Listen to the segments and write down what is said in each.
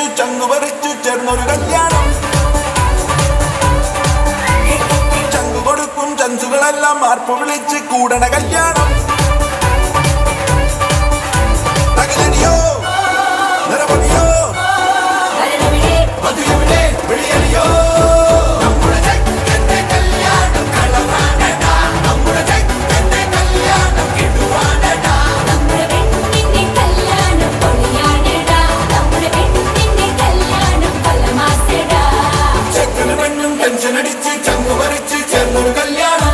കെഞ്ചനടിച്ചു ചങ്ങുപറിച്ചു ചേർന്നൊരു കല്യാണം ചങ്കു കൊടുക്കും ചൻസുകളെല്ലാം മാർപ്പ് വിളിച്ച് കൂടണ കല്യാണം തകരടിയോ നിറപൊടിയോ വരനവിടെ മധുരവിടെ വെളിയടിയോ നമ്മുടെ ചെക്കന്റെ കല്യാണം കളറാണടാ നമ്മുടെ ചെക്കന്റെ കല്യാണം കിടുവാണടാ നമ്മുടെ പെണ്ണിന്റെ കല്യാണം പൊളിയാണെടാ നമ്മുടെ പെണ്ണിന്റെ കല്യാണം പലമാസെടാ ചെക്കന് പെണ്ണും ടെൻഷനടിച്ച് ചങ്കു പറിച്ച് ചേർന്നൊരു കല്യാണം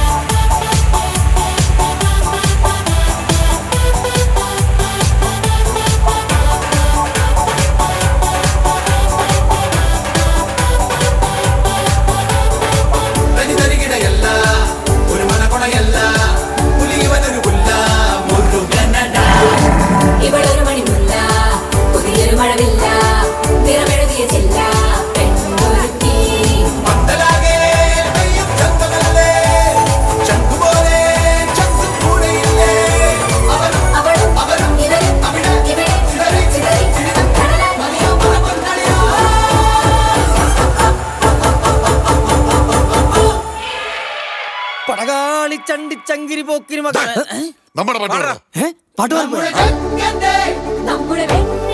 തനി തരികിടയല്ല ഒരു മനകൊണയല്ല പുലിയവനൊരു പുല്ല മുരുകനടാ ഇവളൊരു മണിമുല്ല പുതിയൊരു മഴവില്ല നിറമെഴുതിയ ചില്ല പെണ്ണൊരുത്തി പന്തലാകെ പെയ്യും ചന്തമല്ലേ ചങ്കുപോലെ ചങ്കും കൂടെയില്ലേ അവനും അവളും അവരും ഇവരും അവിടെ ഇവിടെ ചിതറി ചിതറി ചിരിതം കടലായി മതിയോ മണപ്പൊന്നളിയോ പടകാളി ചണ്ടി ചങ്കിരി പോക്കിരി മകൻ നമ്മുടെ പാട്ട് പാട്ട് പാടുമ്പോ ചെക്കന്റെ നമ്മുടെ പെണ്ണിന്റെ